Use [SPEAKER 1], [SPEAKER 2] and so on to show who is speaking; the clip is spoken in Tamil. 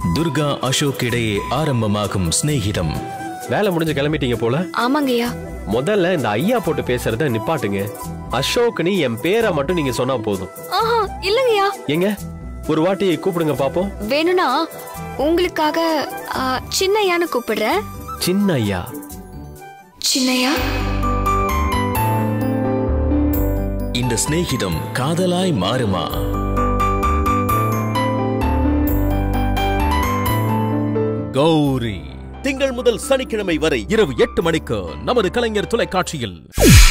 [SPEAKER 1] துர்கா அசோக் இடையே ஆரம்பமாகும் சிநேகிதம்
[SPEAKER 2] வேலை முடிஞ்சு கிளம்பிட்டீங்க போல
[SPEAKER 3] ஆமாங்கய்யா
[SPEAKER 2] முதல்ல இந்த ஐயா போட்டு பேசுறத நிப்பாட்டுங்க அசோக்னு என் பேரை மட்டும் நீங்க சொன்னா போதும்
[SPEAKER 3] ஆஹா இல்லங்கய்யா
[SPEAKER 2] எங்க ஒரு வாட்டி கூப்பிடுங்க பாப்போம்
[SPEAKER 3] வேணும்னா உங்களுக்காக ஆ, சின்னையான்னு கூப்பிடுறேன்
[SPEAKER 2] சின்ன ஐயா
[SPEAKER 3] சின்னையா
[SPEAKER 1] இந்த சிநேகிதம் காதலாய் மாறுமா
[SPEAKER 4] கௌரி
[SPEAKER 5] திங்கள் முதல் சனிக்கிழமை வரை
[SPEAKER 4] இரவு எட்டு மணிக்கு நமது கலைஞர் தொலைக்காட்சியில்